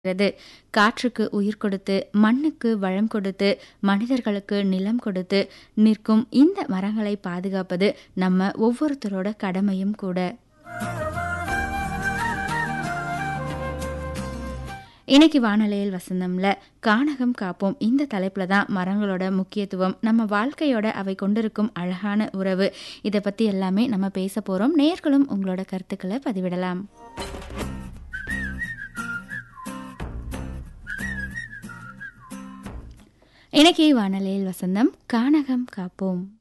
கிறது காற்றுக்கு உயிர் கொடுத்து மண்ணுக்கு வளம் கொடுத்து மனிதர்களுக்கு நிலம் கொடுத்து நிற்கும் இந்த மரங்களை பாதுகாப்பது நம்ம ஒவ்வொருத்தரோட கடமையும் கூட இன்னைக்கு வானொலியில் வசந்தம்ல கானகம் காப்போம் இந்த தலைப்புல தான் மரங்களோட முக்கியத்துவம் நம்ம வாழ்க்கையோட அவை கொண்டிருக்கும் அழகான உறவு இதை பத்தி எல்லாமே நம்ம பேச போறோம் நேர்களும் உங்களோட கருத்துக்களை பதிவிடலாம் இன்னைக்கு வானொலியில் வசந்தம் கானகம் காப்போம்